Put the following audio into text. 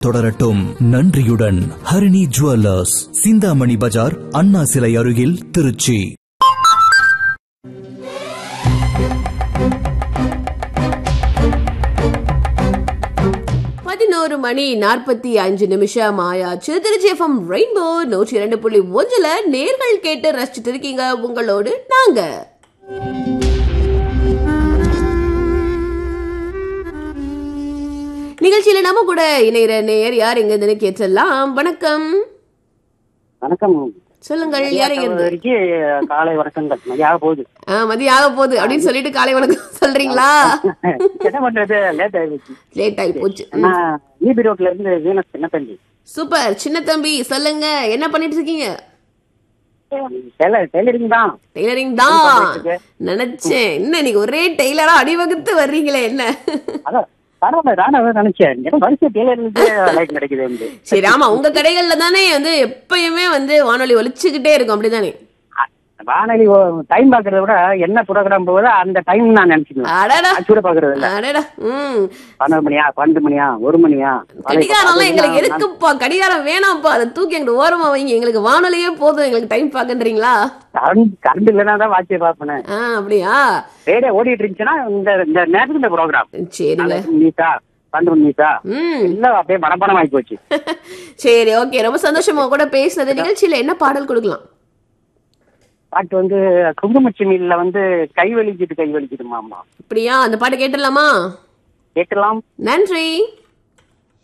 தொடரட்டும் நன்றியுடன் ஹரிணி ஜுவல்லர்ஸ் சிந்தாமணி பஜார் அண்ணா சிலை அருகில் திருச்சி பதினோரு மணி நாற்பத்தி அஞ்சு நிமிஷம் ஆயாச்சு திருச்சி எஃப்எம் ரெயின்போ நூற்றி இரண்டு புள்ளி ஒன்றுல நேர்கள் கேட்டு ரசிச்சுட்டு இருக்கீங்க உங்களோடு நாங்க நிகழ்ச்சியில நம்ம கூட இணைகிற நேயர் யார் எங்க இருந்து கேட்டலாம் வணக்கம் வணக்கம் சொல்லுங்கள் யார் எங்க இருந்து வரைக்கும் காலை வணக்கங்கள் மதியாக போகுது ஆ, மதியம் ஆக போகுது அப்படின்னு சொல்லிட்டு காலை வணக்கம் சொல்றீங்களா என்ன பண்றது லேட் ஆயிடுச்சு லேட் ஆகி போச்சு ஆனா ஈபி ரோட்ல இருந்து வீனஸ் என்ன தம்பி சூப்பர் சின்ன தம்பி சொல்லுங்க என்ன பண்ணிட்டு இருக்கீங்க டெய்லர் டெய்லரிங் தான் டெய்லரிங் தான் நினைச்சேன் என்ன நீங்க ஒரே டெய்லரா அடிவகுத்து வர்றீங்களே என்ன அதான் பரவாயில்ல நானும் அதான் நினைச்சேன் ஏன்னா வரிசை டெய்லருக்கு லைட் கிடைக்குது சரி ஆமா உங்க கடைகள்ல தானே வந்து எப்பயுமே வந்து வானொலி ஒலிச்சுக்கிட்டே இருக்கும் அப்படிதானே வானொலி டைம் பாக்குறத விட என்ன ப்ரோக்ராம் போகுதோ அந்த டைம் நான் நினைச்சுக்குவேன் அடடா ஆக்சுவலா பாக்குறது இல்ல அடடா ம் பன்னெண்டு மணியா பன்னெண்டு மணியா ஒரு மணியா கடிகாரம்லாம் எங்களுக்கு எதுக்குப்பா கடிகாரம் வேணாம்ப்பா அதை தூக்கி எங்கிட்ட ஓரமா வைங்க எங்களுக்கு வானொலியே போதும் எங்களுக்கு டைம் பாக்குன்றீங்களா கரண்ட் கரண்ட் இல்லைன்னா தான் வாட்சியை பார்ப்பேன் ஆ அப்படியா ரேடியோ ஓடிட்டு இருந்துச்சுன்னா இந்த இந்த நேரத்துக்கு இந்த ப்ரோக்ராம் சரிங்க நீட்டா பன்னெண்டு நீட்டா ம் எல்லாம் அப்படியே மனப்பாடம் ஆகி போச்சு சரி ஓகே ரொம்ப சந்தோஷமா உங்க கூட பேசுனது நிகழ்ச்சியில என்ன பாடல் கொடுக்கலாம் பாட்டு வந்து குங்குமச்சிமில்ல வந்து கை வலிக்குது கை வலிக்குது மாமா அப்படியா அந்த பாட்டு கேட்டுடலாமா கேட்கலாம் நன்றி